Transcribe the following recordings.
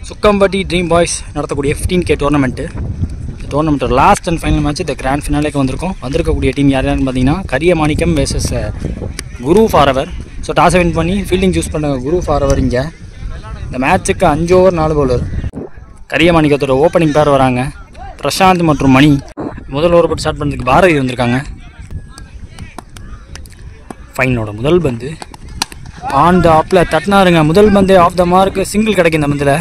Sukkampatti dream boys நடத்தக்கூடிய fifteen K tournament இந்த tournament last and final match இந்த grand ஃபினாலேக்கு வந்திருக்கோம் வந்திருக்கக்கூடிய டீம் யார் யாருன்னு பார்த்தீங்கன்னா Kariya Manickam versus Guru forever so டாஸை வின் பண்ணி ஃபீல்டிங் சூஸ் பண்ண குரு ஃபாரவர் இங்கே இந்த மேட்ச்சுக்கு அஞ்சு ஓவர் நாலு பவுலர் கரிய மாணிக்கத்தோட ஓப்பனிங் பேர் வராங்க பிரசாந்த் மற்றும் மணி முதல் ஓவர் போட்டு ஸ்டார்ட் பண்ணுறதுக்கு பாரதி வந்திருக்காங்க ஃபைனலோட முதல் பந்து ஆன் த ஆப்பில் தட்டினாருங்க முதல் பந்து ஆஃப் த மார்க் சிங்கிள் கிடைக்கும் இந்த பந்தில்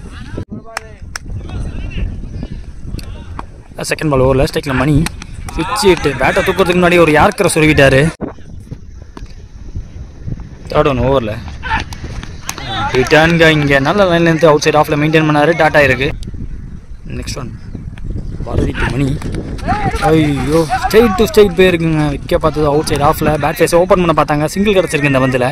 செகண்ட் பால் ஓவரில் ஸ்டேக்கில் மணி சுவிட்ச் இட்டு பேட்டை தூக்கிறதுக்கு முன்னாடி ஒரு யார்க்கரை சொருவிட்டாரு தேர்ட் ஒன் ஓவரில் ரிட்டர்னுங்க இங்கே நல்ல லைன்லேருந்து அவுட் சைட் ஆஃபில் மெயின்டைன் பண்ணாரு டாட்டா இருக்கு next one Bharathi to Mani ஐயோ ஸ்ட்ரைட் டு ஸ்ட்ரைட் போயிருக்குங்க விற்க பார்த்தது அவுட் சைட் ஆஃபில் பேட் ஃபேஸ் ஓப்பன் பண்ண பார்த்தாங்க சிங்கிள் கிடச்சிருக்கு இந்த பந்தில்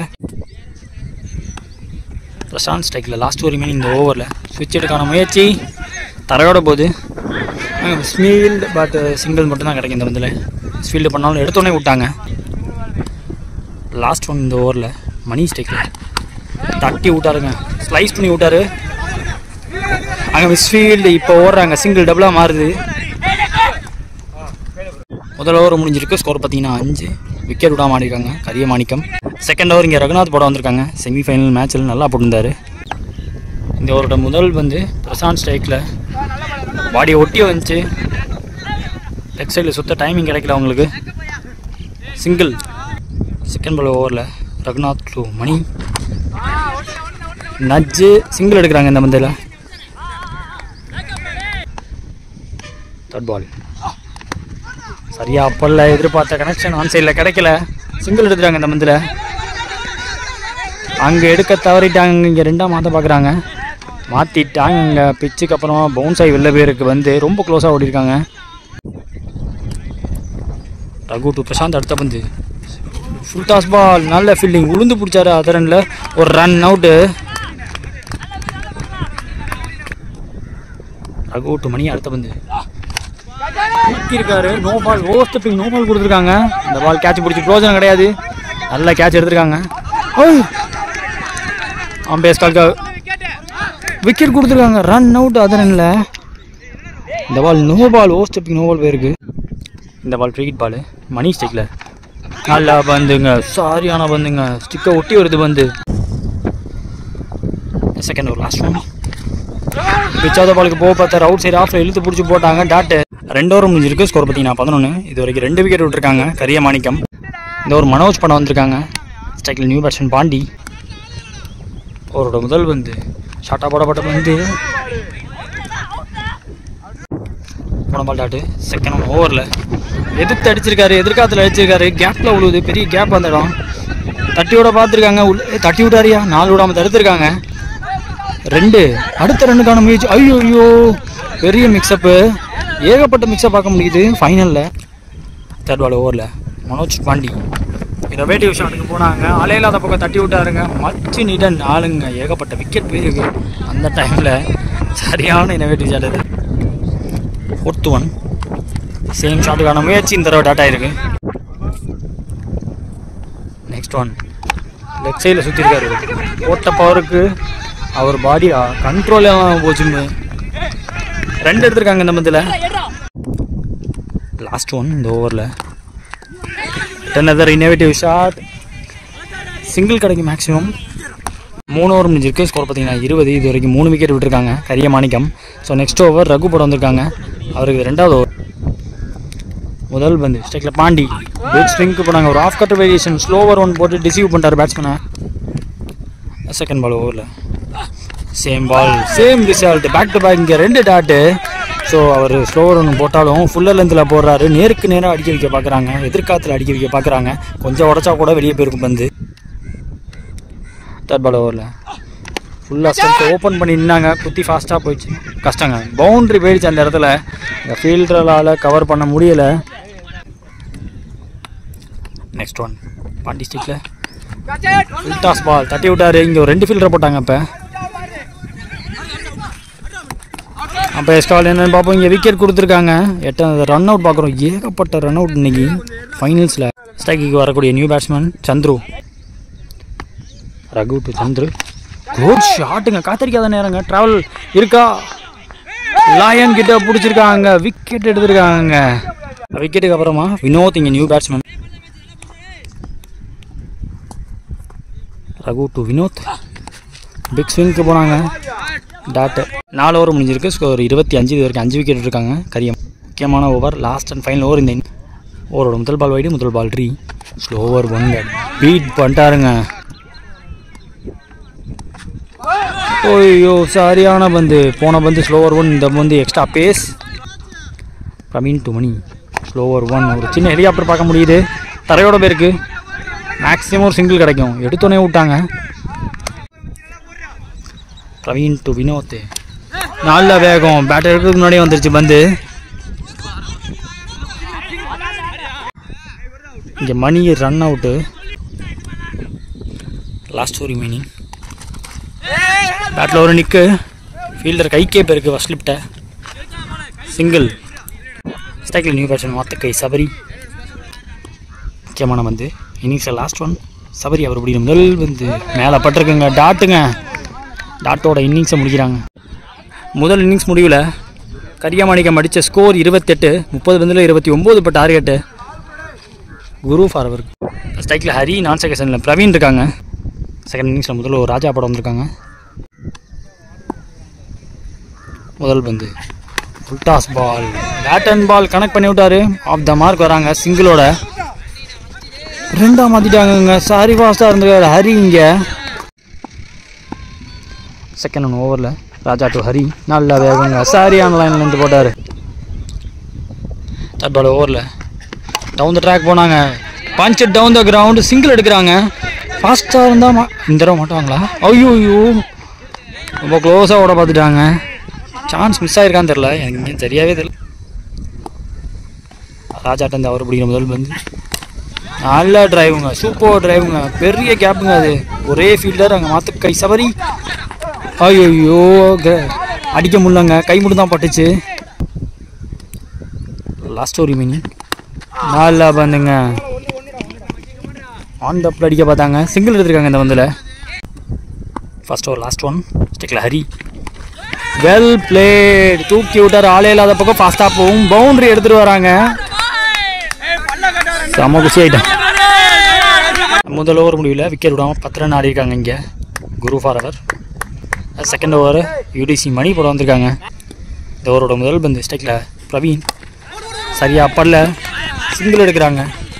பிரசாந்த் ஸ்ட்ரைக்கில் லாஸ்ட் ஒரு மீன் இந்த ஓவரில் ஸ்விட்ச் எடுக்கான முயற்சி தரையோட போகுது ஸ்மீல்டு பட் சிங்கிள் மட்டும்தான் கிடைக்கும் இந்த பந்தில் ஸ்பீல்டு பண்ணாலும் எடுத்தோடனே விட்டாங்க லாஸ்ட் ஒன் இந்த ஓவரில் மணி ஸ்ட்ரைக்கில் தட்டி விட்டாருங்க ஸ்லைஸ் பண்ணி விட்டாரு அங்கே மிஸ்ஃபீல்டு இப்போ ஓடுறாங்க சிங்கிள் டபுளாக மாறுது முதல் ஓவர் முடிஞ்சிருக்கு ஸ்கோர் பார்த்தீங்கன்னா அஞ்சு விக்கெட் விடாம ஆடிருக்காங்க கரிய மாணிக்கம் செகண்ட் ஓவர் இங்கே ரகுநாத் போட வந்திருக்காங்க செமிஃபைனல் மேட்ச்சில் நல்லா போட்டிருந்தாரு இந்த ஓவரோட முதல் வந்து பிரசாந்த் ஸ்ட்ரைக்கில் பாடியை ஒட்டி வந்துச்சு லெக் சைடில் சுத்த டைமிங் கிடைக்கல அவங்களுக்கு சிங்கிள் செகண்ட் பால் ஓவரில் ரகுநாத் டு மணி நஜ்ஜு சிங்கிள் எடுக்கிறாங்க இந்த பந்தில் தேர்ட் பால் சரியா அப்பல்ல எதிர்பார்த்த கனெக்ஷன் ஆன் சைடில் கிடைக்கல சிங்கிள் எடுத்துட்டாங்க இந்த மந்தில் அங்கே எடுக்க தவறிட்டாங்க இங்கே ரெண்டாக மாற்ற பார்க்குறாங்க மாற்றிட்டாங்க இங்கே பிச்சுக்கு அப்புறம் பவுன்ஸ் ஆகி வெளில பேருக்கு வந்து ரொம்ப க்ளோஸாக ஓடிருக்காங்க ரகு டு பிரசாந்த் அடுத்த பந்து ஃபுல் டாஸ் பால் நல்ல ஃபீல்டிங் உளுந்து பிடிச்சாரு அதரனில் ஒரு run out Raghu to Mani அடுத்த பந்து இருக்காரு no ball over stepping no ball கொடுத்துருக்காங்க இந்த பால் கேட்ச் பிடிச்சி பிரோஜனம் கிடையாது நல்ல கேட்ச் எடுத்திருக்காங்க ஓய் அம்பேஸ் கால்கா விக்கெட் கொடுத்துருக்காங்க ரன் அவுட் அதனில் இந்த ball no ball over stepping no ball போயிருக்கு இந்த பால் ஃப்ரீ பால் மணி ஸ்டிக்கில் நல்லா பந்துங்க சாரியான பந்துங்க ஸ்டிக்கை ஒட்டி வருது பந்து செகண்ட் ஒரு லாஸ்ட் ஒன் பிச்சாத பாலுக்கு போக பார்த்தாரு அவுட் சைடு ஆஃப்ல இழுத்து பிடிச்சி போட்டாங்க டாட்டு ரெண்டு ஓவர் முடிஞ்சிருக்கு ஸ்கோர் பார்த்தீங்கன்னா பதினொன்று இது வரைக்கும் ரெண்டு விக்கெட் விட்டுருக்காங்க கரிய மாணிக்கம் இந்த ஒரு மனோஜ் படம் வந்திருக்காங்க ஸ்ட்ரைக்கில் நியூ பேட்ஸ்மேன் பாண்டி அவரோட முதல் வந்து ஷார்ட்டாக போடப்பட்ட வந்து போன பால் டாட்டு செகண்ட் ஒன் ஓவரில் எதிர்த்து அடிச்சிருக்காரு எதிர்காலத்தில் அடிச்சிருக்காரு கேப்பில் உழுவுது பெரிய கேப் அந்த இடம் தட்டியோட பார்த்துருக்காங்க உள்ள தட்டி விட்டாரியா நாலு விடாமல் தடுத்துருக்காங்க ரெண்டு அடுத்த ரெண்டுக்கான முயற்சி ஐயோ ஐயோ பெரிய மிக்சப்பு ஏகப்பட்ட மிக்சப் பார்க்க முடியுது ஃபைனலில் தேர்ட் பால் ஓவரில் மனோஜ் பாண்டி இனோவேட்டிவ் ஷாட்டுக்கு போனாங்க ஆளே இல்லாத பக்கம் தட்டி விட்டாருங்க மச்சு நிடன் ஆளுங்க ஏகப்பட்ட விக்கெட் போயிருக்கு அந்த டைமில் சரியான இனோவேட்டிவ் ஷாட் இது ஃபோர்த்து ஒன் சேம் ஷாட்டுக்கான முயற்சி இந்த தடவை டாட்டா இருக்கு நெக்ஸ்ட் ஒன் லெக் சைடில் சுற்றிருக்காரு ஓட்ட பவருக்கு அவர் பாடி கண்ட்ரோல் போச்சுன்னு ரெண்டு எடுத்திருக்காங்க இந்த மந்தில் லாஸ்ட் ஒன் இந்த ஓவரில் then other innovative shot single கிடைக்கும் மேக்ஸிமம் மூணு ஓவர் முடிஞ்சிருக்கு ஸ்கோர் பார்த்தீங்கன்னா இருபது இது வரைக்கும் மூணு விக்கெட் விட்டுருக்காங்க Kariya Manickam so next over Raghu போட வந்திருக்காங்க அவருக்கு ரெண்டாவது ஓவர் முதல் பந்து ஸ்டெக்கில் பாண்டி பிக் ஸ்விங்க்கு போனாங்க ஒரு off cut variation slower one போட்டு டிசீவ் பண்ணிட்டார் பேட்ஸ்மேனை செகண்ட் பால் ஓவரில் same ball same result back to back இங்கே ரெண்டு டாட்டு ஸோ அவர் ஸ்லோவர் ஒன்று போட்டாலும் ஃபுல்லர் லென்த்தில் போடுறாரு நேருக்கு நேராக அடிக்க வைக்க பார்க்குறாங்க எதிர்காத்தில் அடிக்க வைக்க பார்க்குறாங்க கொஞ்சம் உடச்சா கூட வெளியே போயிருக்கும் பந்து தேர்ட் பால் ஓவரில் ஃபுல்லாக ஸ்டெம்ப் ஓப்பன் பண்ணி நின்னாங்க குத்தி ஃபாஸ்ட்டாக போயிடுச்சு கஷ்டங்க பவுண்ட்ரி போயிடுச்சு அந்த இடத்துல இந்த ஃபீல்டரால் கவர் பண்ண முடியலை நெக்ஸ்ட் ஒன் பாண்டி ஸ்டிக்கில் ஃபுல் டாஸ் பால் தட்டி விட்டாரு இங்கே ஒரு ரெண்டு ஃபீல்டரை போட்டாங்க இப்போ அப்போ எஸ்கால் என்னன்னு பார்ப்போம் இங்கே விக்கெட் கொடுத்துருக்காங்க எட்டாவது ரன் அவுட் பார்க்குறோம் ஏகப்பட்ட ரன் அவுட் இன்னைக்கு ஃபைனல்ஸில் ஸ்ட்ரைக்கு வரக்கூடிய new batsman Chandru Raghu to Chandru good ஷாட்டுங்க காத்திரிக்காத நேரங்க டிராவல் இருக்கா லாயன் கிட்ட பிடிச்சிருக்காங்க விக்கெட் எடுத்திருக்காங்க விக்கெட்டுக்கு அப்புறமா வினோத் இங்கே new batsman Raghu to Vinoth big ஸ்விங்க்கு போனாங்க டாட்டு நாலு ஓவர் முடிஞ்சிருக்கு ஸ்கோர் இருபத்தி அஞ்சு இது வரைக்கும் அஞ்சு விக்கெட் இருக்காங்க கரியம் முக்கியமான over last and final over இந்த ஓவரோட முதல் பால் வைடு முதல் பால் ட்ரீ ஸ்லோ ஓவர் ஒன் பீட் பண்ணிட்டாருங்க ஓய்யோ சரியான பந்து போன பந்து ஸ்லோவர் ஒன் இந்த பந்து extra pace Praveen to Mani slower one ஒரு சின்ன ஹெலிகாப்டர் பார்க்க முடியுது தரையோட பேருக்கு மேக்ஸிமம் ஒரு சிங்கிள் கிடைக்கும் எடுத்தோடனே விட்டாங்க பிரவீன் டு வினோத் நல்ல வேகம் பேட்டர் எடுக்கிறதுக்கு முன்னாடியே வந்துருச்சு பந்து இங்கே மணி ரன் அவுட்டு லாஸ்ட் ஒரு மீனிங் பேட்டில் ஒரு நிற்கு ஃபீல்டர் கைக்கே பேருக்கு ஃபஸ்ட் லிப்ட சிங்கிள் ஸ்ட்ரைக்கில் நியூ பேட்ஸ்மேன் மாத்த கை சபரி முக்கியமான பந்து இன்னிங்ஸில் லாஸ்ட் ஒன் சபரி அவர் இப்படி முதல் வந்து மேலே பட்டிருக்குங்க டாட்டுங்க டாட்டோட இன்னிங்ஸை முடிக்கிறாங்க முதல் இன்னிங்ஸ் முடிவில் கரியாமாணிக்கம் அடித்த ஸ்கோர் இருபத்தெட்டு முப்பது பந்தில் இருபத்தி ஒம்பது இப்போ டார்கெட்டு குரு ஃபார்வர் ஸ்ட்ரைக்கில் ஹரி நான் செகஷனில் பிரவீன் இருக்காங்க செகண்ட் இன்னிங்ஸில் முதல்ல ஒரு ராஜா படம் வந்திருக்காங்க முதல் பந்து full toss ball bat and ball connect பண்ணி விட்டாரு ஆஃப் த மார்க் வராங்க சிங்கிளோட ரெண்டாம் மாற்றிட்டாங்கங்க சாரி ஃபாஸ்ட்டாக இருந்திருக்காரு ஹரி இங்கே செகண்ட் ஒன் ஓவரில் ராஜா டு ஹரி நல்லா வேகங்க சரியான லைன்லேருந்து போட்டார் தேர்ட் பால் ஓவரில் டவுன் த ட்ராக் போனாங்க punch down the ground single எடுக்கிறாங்க ஃபாஸ்ட்டாக இருந்தால் மா இந்த தடவை மாட்டாங்களா ஐயோ ஐயோ ரொம்ப க்ளோஸாக ஓட பார்த்துட்டாங்க சான்ஸ் மிஸ் ஆயிருக்கான்னு தெரில எனக்கு இங்கே தெரியாவே தெரியல ராஜாட்ட இந்த அவர் பிடிக்கிற முதல் வந்து நல்ல டிரைவுங்க சூப்பர் டிரைவுங்க பெரிய கேப்புங்க அது ஒரே ஃபீல்டர் அங்கே மாற்று கை சவரி ஐயோ அடிக்க முடியலங்க கை மட்டும் தான் பட்டுச்சு லாஸ்ட் ஒரு மீனிங் நல்லா பந்துங்க ஆன் டப்பில் அடிக்க பார்த்தாங்க சிங்கிள் எடுத்திருக்காங்க இந்த பந்தில் ஃபர்ஸ்ட் ஓவர் லாஸ்ட் ஒன் ஸ்டிக்கில் ஹரி வெல் பிளேட் தூக்கி விட்டார் ஆளே இல்லாத பக்கம் ஃபாஸ்ட்டாக போகும் பவுண்டரி எடுத்துகிட்டு வராங்க செம குஷி ஆகிட்டேன் முதல் ஓவர் முடிவில் விக்கெட் விடாமல் பத்து ரன் ஆடி இருக்காங்க இங்கே Guru forever second over யூடிசி மணி போட வந்திருக்காங்க இந்த ஓவரோட முதல் பந்து ஸ்டைக்கில் பிரவீன் சரியா படல சிங்கிள் எடுக்கிறாங்க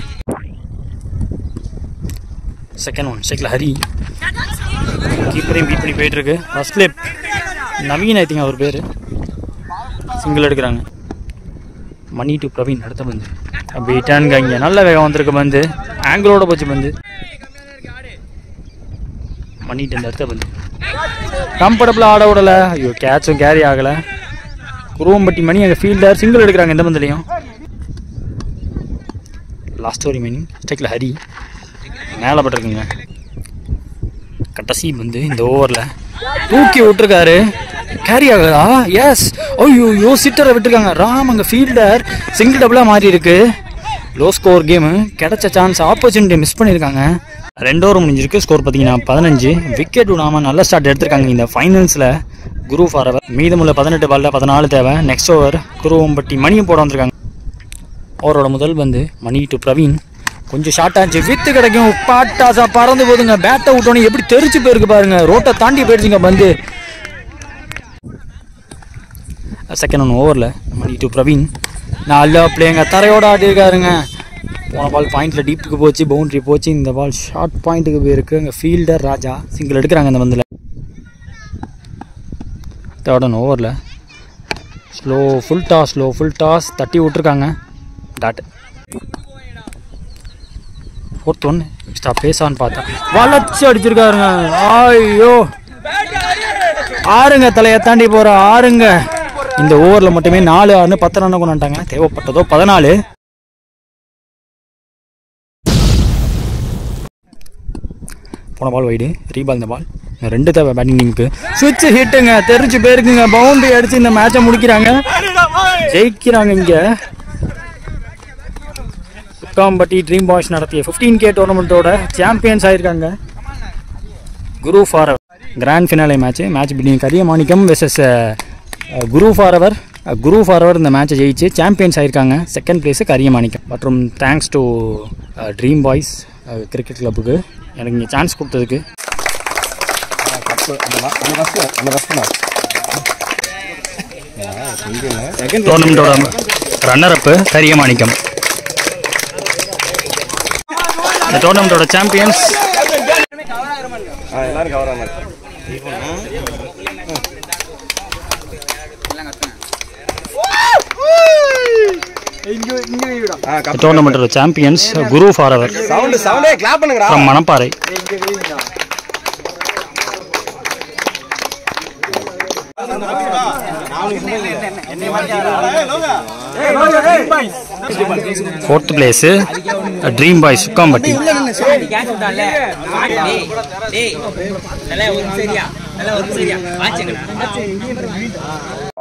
செகண்ட் ஒன் ஸ்டைக்கில் ஹரி கீப்பரையும் பீட் பண்ணி போயிட்டு இருக்கு first slip Naveen I think அவர் பேர் சிங்கிள் எடுக்கிறாங்க மணி டு பிரவீன் அடுத்த பந்து பீட்டானுங்க இங்கே நல்ல வேகம் வந்திருக்கு பந்து ஆங்கிளோட போச்சு பந்து மணிட்டு இந்த அடுத்த பந்து கம்ஃபர்டபுளாக ஆட விடல ஐயோ கேட்சும் கேரி ஆகலை குருவம்பட்டி மணி அங்கே ஃபீல்டர் சிங்கிள் எடுக்கிறாங்க எந்த பந்துலையும் லாஸ்ட் ஒரு மீனிங் ஸ்டெக்கில் ஹரி மேலே பட்டிருக்குங்க கடைசி வந்து இந்த ஓவரில் தூக்கி விட்டுருக்காரு கேரி ஆகுதா எஸ் ஐயோ யோ சிட்டரை விட்டுருக்காங்க ராம் அங்கே ஃபீல்டர் சிங்கிள் டபுளாக மாறி இருக்கு லோ ஸ்கோர் கேமு கிடைச்ச சான்ஸ் ஆப்பர்ச்சுனிட்டி மிஸ் பண்ணியிருக்காங்க ரெண்டு ஓவர் முடிஞ்சிருக்கு ஸ்கோர் பார்த்தீங்கன்னா பதினஞ்சு விக்கெட் விடாமல் நல்ல ஸ்டார்ட் எடுத்திருக்காங்க இந்த ஃபைனல்ஸில் குரு ஃபார் அவர் மீதமுள்ள பதினெட்டு பால்ல பதினாலு தேவை நெக்ஸ்ட் ஓவர் குருவம்பட்டி மணியும் போட வந்திருக்காங்க ஓவரோட முதல் பந்து மணி டு பிரவீன் கொஞ்சம் ஷார்ட் ஆச்சு வித்து கிடைக்கும் பாட்டாசா பறந்து போதுங்க பேட்டை விட்டோன்னே எப்படி தெரிச்சு போயிருக்கு பாருங்க ரோட்டை தாண்டி போயிடுச்சுங்க பந்து செகண்ட் ஒன் ஓவரில் மணி டு பிரவீன் நல்லா பிளேங்க தரையோட ஆடிருக்காருங்க போன பால் பாயிண்ட்ல டீப்புக்கு போச்சு பவுண்டரி போச்சு இந்த பால் ஷார்ட் பாயிண்ட்டுக்கு போயிருக்கு அங்கே ஃபீல்டர் ராஜா சிங்கிள் எடுக்கிறாங்க இந்த பந்தில் தேர்ட் ஒன் ஓவரில் slow full toss slow full toss தட்டி விட்ருக்காங்க டாட் ஃபோர்த் ஒன் எக்ஸ்ட்ரா பேசான்னு பார்த்தேன் வளர்ச்சி அடிச்சிருக்காருங்க ஐயோ ஆறுங்க தலையை தாண்டி போகிற ஆறுங்க இந்த ஓவரில் மட்டுமே நாலு ஆறுன்னு பத்து ரன் கொண்டாட்டாங்க தேவைப்பட்டதோ பதினாலு போன பால் வைடு ரீபால் இந்த பால் இந்த ரெண்டு தேவை பேட்டிங் டீமுக்கு சுவிட்ச் ஹிட்டுங்க தெரிஞ்சு போயிருக்குங்க பவுண்டரி அடிச்சு இந்த மேட்சை முடிக்கிறாங்க ஜெயிக்கிறாங்க இங்கே சுக்காம்பட்டி ட்ரீம் பாய்ஸ் நடத்திய ஃபிஃப்டீன் கே டோர்னமெண்ட்டோட சாம்பியன்ஸ் ஆயிருக்காங்க Guru for grand finale match match between Kariya Manickam versus Guru forever Guru forever இந்த மேட்சை ஜெயிச்சு சாம்பியன்ஸ் ஆயிருக்காங்க செகண்ட் பிளேஸு கரிய மாணிக்கம் மற்றும் thanks to dream boys cricket கிளப்புக்கு எனக்கு இங்கே சான்ஸ் கொடுத்ததுக்கு டோர்னமெண்ட்டோட ரன்னர் அப்பு கரிய மாணிக்கம் இந்த டோர்னமெண்ட்டோட சாம்பியன்ஸ் எல்லாரும் கவர் ஆனாங்க டோர்னமெண்ட்டோட சாம்பியன்ஸ் குரு ஃபாரவர் சவுண்ட் சவுண்டே கிளாப் பண்ணுங்கடா from Manapparai fourth place dream boy Sukkampatti catch விட்டான்ல டேய் டேய் நல்லா ஒரு சரியா நல்லா ஒரு சரியா ஆச்சுங்கடா